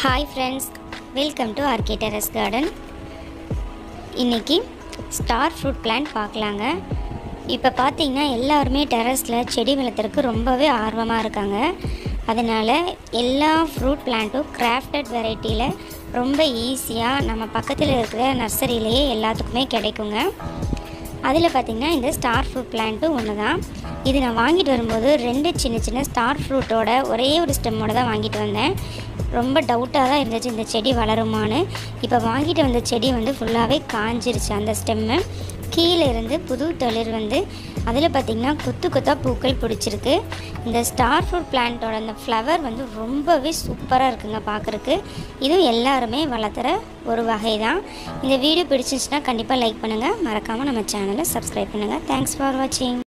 hi friends welcome to RK terrace garden இன்றைக்கி star fruit plant பார்க்கலாங்க இப்போ பார்த்தீங்கன்னா எல்லாருமே டெரஸில் செடி வளர்த்துறதுக்கு ரொம்பவே ஆர்வமாக இருக்காங்க அதனால் எல்லா ஃப்ரூட் பிளான்ட்டும் கிராஃப்டட் வெரைட்டியில் ரொம்ப ஈஸியாக நம்ம பக்கத்தில் இருக்கிற நர்சரியிலேயே எல்லாத்துக்குமே கிடைக்குங்க அதில் பார்த்திங்கன்னா இந்த ஸ்டார் ஃப்ரூட் பிளான்ட்டும் ஒன்று தான் இது நான் வாங்கிட்டு வரும்போது ரெண்டு சின்ன சின்ன ஸ்டார் ஃப்ரூட்டோட ஒரே ஒரு ஸ்டெம்மோட தான் வாங்கிட்டு வந்தேன் ரொம்ப டவுட்டாக தான் இருந்துச்சு இந்த செடி வளருமான்னு இப்போ வாங்கிட்டு வந்த செடி வந்து ஃபுல்லாகவே காஞ்சிருச்சு அந்த ஸ்டெம்மு கீழே இருந்து புது தளிர் வந்து அதில் பார்த்திங்கன்னா கொத்து கொத்தாக பூக்கள் பிடிச்சிருக்கு இந்த ஸ்டார் ஃப்ரூட் பிளான்ட்டோட அந்த ஃப்ளவர் வந்து ரொம்பவே சூப்பராக இருக்குங்க பார்க்குறக்கு இதுவும் எல்லாருமே வளர்த்துற ஒரு வகை தான் இந்த வீடியோ பிடிச்சிருந்துச்சுன்னா கண்டிப்பாக லைக் பண்ணுங்கள் மறக்காமல் நம்ம சேனலை சப்ஸ்கிரைப் பண்ணுங்கள் தேங்க்ஸ் ஃபார் வாட்சிங்